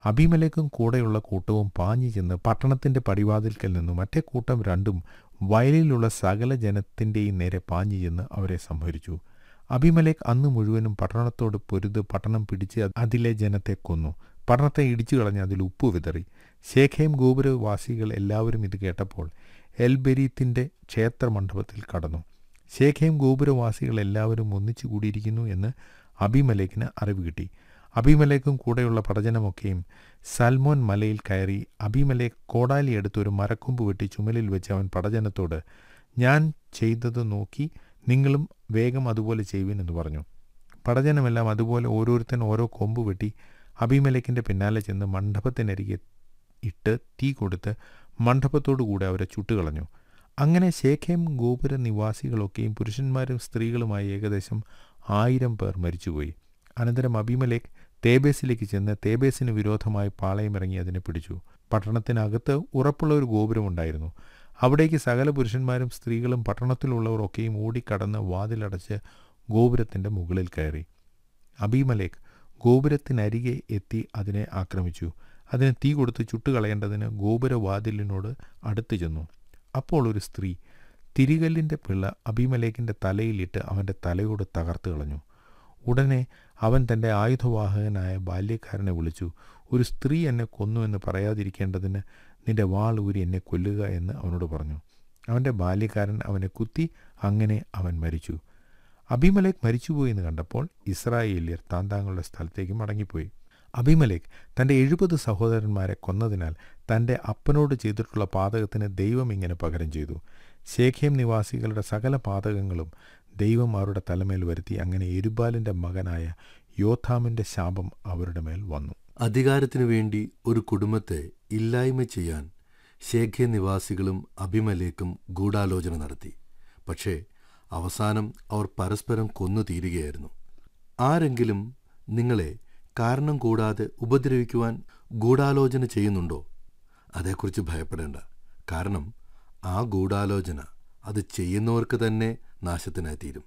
അബിമലേക്കും കൂടെയുള്ള കൂട്ടവും പാഞ്ഞു ചെന്ന് പട്ടണത്തിന്റെ പടിവാതിൽക്കൽ നിന്നു മറ്റേ കൂട്ടം രണ്ടും വയലിലുള്ള സകല ജനത്തിൻ്റെയും നേരെ പാഞ്ഞു ചെന്ന് അവരെ സംഹരിച്ചു അബിമലേക്ക് അന്ന് മുഴുവനും പട്ടണത്തോട് പൊരുത് പട്ടണം പിടിച്ച് അതിലെ ജനത്തെ കൊന്നു പട്ടണത്തെ ഇടിച്ചു കളഞ്ഞ് അതിൽ ഉപ്പ് വിതറി ശേഖേം ഗോപുരവാസികൾ എല്ലാവരും ഇത് കേട്ടപ്പോൾ എൽബെരീത്തിൻ്റെ ക്ഷേത്രമണ്ഡപത്തിൽ കടന്നു ശേഖേം ഗോപുരവാസികൾ എല്ലാവരും ഒന്നിച്ചു കൂടിയിരിക്കുന്നു എന്ന് അബിമലേക്കിന് അറിവ് കിട്ടി അബിമലേക്കും കൂടെയുള്ള പടജനമൊക്കെയും സൽമോൻ മലയിൽ കയറി അബിമലേക്ക് കോടാലി എടുത്ത് ഒരു മരക്കൊമ്പ് വെട്ടി ചുമലിൽ വെച്ച് അവൻ പടജനത്തോട് ഞാൻ ചെയ്തത് നോക്കി നിങ്ങളും വേഗം അതുപോലെ ചെയ്യുവിൻ എന്ന് പറഞ്ഞു പടജനമെല്ലാം അതുപോലെ ഓരോരുത്തൻ ഓരോ കൊമ്പ് വെട്ടി അബിമലേക്കിൻ്റെ പിന്നാലെ ചെന്ന് മണ്ഡപത്തിനരികെ ഇട്ട് തീ കൊടുത്ത് മണ്ഡപത്തോടു കൂടെ അവരെ ചുട്ടുകളഞ്ഞു അങ്ങനെ ശേഖേം ഗോപുര നിവാസികളൊക്കെയും പുരുഷന്മാരും സ്ത്രീകളുമായി ഏകദേശം ആയിരം പേർ മരിച്ചുപോയി അനന്തരം അബിമലേഖ് തേബേസിലേക്ക് ചെന്ന് തേബേസിന് വിരോധമായി പാളയമിറങ്ങി അതിനെ പിടിച്ചു പട്ടണത്തിനകത്ത് ഉറപ്പുള്ള ഒരു ഗോപുരമുണ്ടായിരുന്നു അവിടേക്ക് സകല പുരുഷന്മാരും സ്ത്രീകളും പട്ടണത്തിലുള്ളവർ ഒക്കെയും ഓടിക്കടന്ന് വാതിലടച്ച് ഗോപുരത്തിൻ്റെ മുകളിൽ കയറി അബിമലേഖ് ഗോപുരത്തിനരികെ എത്തി അതിനെ ആക്രമിച്ചു അതിന് തീ കൊടുത്ത് ചുട്ടുകളയേണ്ടതിന് ഗോപുരവാതിലിനോട് അടുത്തു ചെന്നു അപ്പോൾ ഒരു സ്ത്രീ തിരികല്ലിൻ്റെ പിള്ള അബിമലേക്കിൻ്റെ തലയിലിട്ട് അവൻ്റെ തലയോട് തകർത്ത് കളഞ്ഞു ഉടനെ അവൻ തൻ്റെ ആയുധവാഹകനായ ബാല്യക്കാരനെ വിളിച്ചു ഒരു സ്ത്രീ എന്നെ കൊന്നു എന്ന് പറയാതിരിക്കേണ്ടതിന് നിന്റെ വാൾ ഊരി എന്നെ കൊല്ലുക എന്ന് അവനോട് പറഞ്ഞു അവൻ്റെ ബാല്യക്കാരൻ അവനെ കുത്തി അങ്ങനെ അവൻ മരിച്ചു അബിമലേഖ് മരിച്ചുപോയി എന്ന് കണ്ടപ്പോൾ ഇസ്രായേലിയർ താന്താങ്ങളുടെ സ്ഥലത്തേക്ക് മടങ്ങിപ്പോയി അബിമലേഖ് തൻ്റെ എഴുപത് സഹോദരന്മാരെ കൊന്നതിനാൽ തൻ്റെ അപ്പനോട് ചെയ്തിട്ടുള്ള പാതകത്തിന് ദൈവം ഇങ്ങനെ പകരം ചെയ്തു ശേഖേം നിവാസികളുടെ സകല പാതകങ്ങളും ദൈവം അവരുടെ തലമേൽ വരുത്തി അങ്ങനെ എരുബാലിൻ്റെ മകനായ യോഥാമിൻ്റെ ശാപം അവരുടെ മേൽ വന്നു അധികാരത്തിനു വേണ്ടി ഒരു കുടുംബത്തെ ഇല്ലായ്മ ചെയ്യാൻ ശേഖ്യ നിവാസികളും അഭിമലേക്കും ഗൂഢാലോചന നടത്തി പക്ഷേ അവസാനം അവർ പരസ്പരം കൊന്നു തീരുകയായിരുന്നു ആരെങ്കിലും നിങ്ങളെ കാരണം കൂടാതെ ഉപദ്രവിക്കുവാൻ ഗൂഢാലോചന ചെയ്യുന്നുണ്ടോ അതേക്കുറിച്ച് ഭയപ്പെടേണ്ട കാരണം ആ ഗൂഢാലോചന അത് ചെയ്യുന്നവർക്ക് തന്നെ നാശത്തിനായി തീരും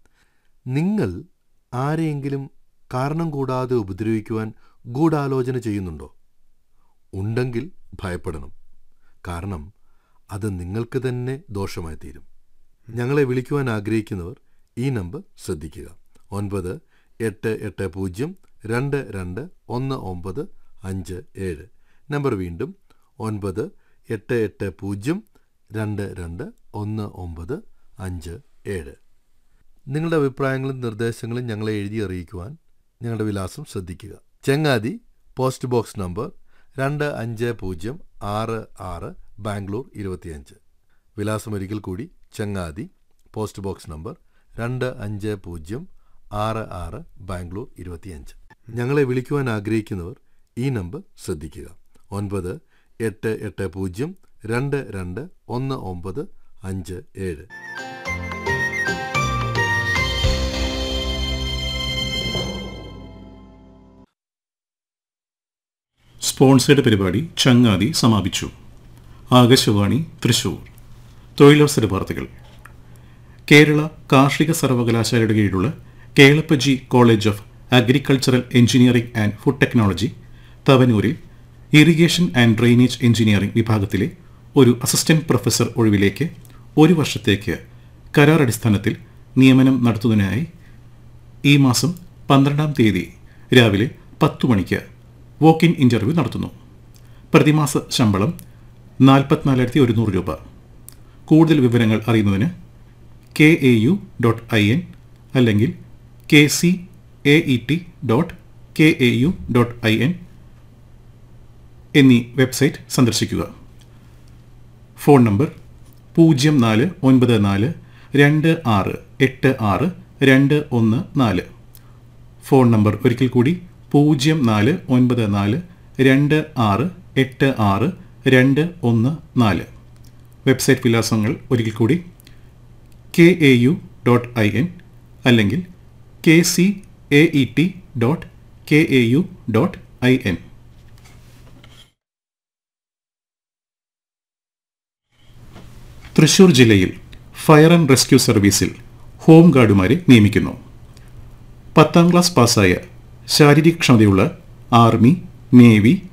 നിങ്ങൾ ആരെയെങ്കിലും കാരണം കൂടാതെ ഉപദ്രവിക്കുവാൻ ഗൂഢാലോചന ചെയ്യുന്നുണ്ടോ ഉണ്ടെങ്കിൽ ഭയപ്പെടണം കാരണം അത് നിങ്ങൾക്ക് തന്നെ ദോഷമായി തീരും ഞങ്ങളെ വിളിക്കുവാൻ ആഗ്രഹിക്കുന്നവർ ഈ നമ്പർ ശ്രദ്ധിക്കുക ഒൻപത് എട്ട് എട്ട് പൂജ്യം രണ്ട് രണ്ട് ഒന്ന് ഒമ്പത് അഞ്ച് ഏഴ് നമ്പർ വീണ്ടും ഒൻപത് എട്ട് എട്ട് പൂജ്യം രണ്ട് രണ്ട് ഒന്ന് ഒമ്പത് അഞ്ച് ഏഴ് നിങ്ങളുടെ അഭിപ്രായങ്ങളും നിർദ്ദേശങ്ങളും ഞങ്ങളെ എഴുതി അറിയിക്കുവാൻ ഞങ്ങളുടെ വിലാസം ശ്രദ്ധിക്കുക ചെങ്ങാതി പോസ്റ്റ് ബോക്സ് നമ്പർ രണ്ട് അഞ്ച് പൂജ്യം ആറ് ആറ് ബാംഗ്ലൂർ ഇരുപത്തിയഞ്ച് വിലാസം ഒരിക്കൽ കൂടി ചങ്ങാതി പോസ്റ്റ് ബോക്സ് നമ്പർ രണ്ട് അഞ്ച് പൂജ്യം ആറ് ആറ് ബാംഗ്ലൂർ ഇരുപത്തിയഞ്ച് ഞങ്ങളെ വിളിക്കുവാൻ ആഗ്രഹിക്കുന്നവർ ഈ നമ്പർ ശ്രദ്ധിക്കുക ഒൻപത് എട്ട് എട്ട് പൂജ്യം രണ്ട് രണ്ട് ഒന്ന് ഒമ്പത് അഞ്ച് ഏഴ് സ്പോൺസേഡ് പരിപാടി ചങ്ങാതി സമാപിച്ചു ആകാശവാണി തൃശൂർ തൊഴിലവസര വാർത്തകൾ കേരള കാർഷിക സർവകലാശാലയുടെ കീഴിലുള്ള Kelappaji college of agricultural engineering and food technology തവനൂരിൽ ഇറിഗേഷൻ ആൻഡ് ഡ്രെയിനേജ് എഞ്ചിനീയറിംഗ് വിഭാഗത്തിലെ ഒരു അസിസ്റ്റന്റ് പ്രൊഫസർ ഒഴിവിലേക്ക് ഒരു വർഷത്തേക്ക് കരാർ അടിസ്ഥാനത്തിൽ നിയമനം നടത്തുന്നതിനായി ഈ മാസം പന്ത്രണ്ടാം തീയതി രാവിലെ പത്തു മണിക്ക് വോക്ക് ഇൻ ഇൻ്റർവ്യൂ നടത്തുന്നു പ്രതിമാസ ശമ്പളം നാൽപ്പത്തിനാലായിരത്തി ഒരുന്നൂറ് രൂപ കൂടുതൽ വിവരങ്ങൾ അറിയുന്നതിന് K A U dot I N അല്ലെങ്കിൽ K C A E T dot K A U dot I N എന്നീ വെബ്സൈറ്റ് സന്ദർശിക്കുക ഫോൺ നമ്പർ പൂജ്യം നാല് ഒൻപത് നാല് രണ്ട് ആറ് എട്ട് ആറ് രണ്ട് ഒന്ന് നാല് ഫോൺ നമ്പർ ഒരിക്കൽ കൂടി പൂജ്യം നാല് ഒൻപത് നാല് രണ്ട് ആറ് എട്ട് ആറ് രണ്ട് ഒന്ന് നാല് വെബ്സൈറ്റ് വിലാസങ്ങൾ ഒരിക്കൽ കൂടി K A U dot I N അല്ലെങ്കിൽ K C A E T dot K A U dot I N Thrissur ജില്ലയിൽ ഫയർ ആൻഡ് റെസ്ക്യൂ സർവീസിൽ ഹോം ഗാർഡുമാരെ നിയമിക്കുന്നു പത്താം ക്ലാസ് പാസ്സായ ശാരീരിക ക്ഷമതയുള്ള ആർമി നേവി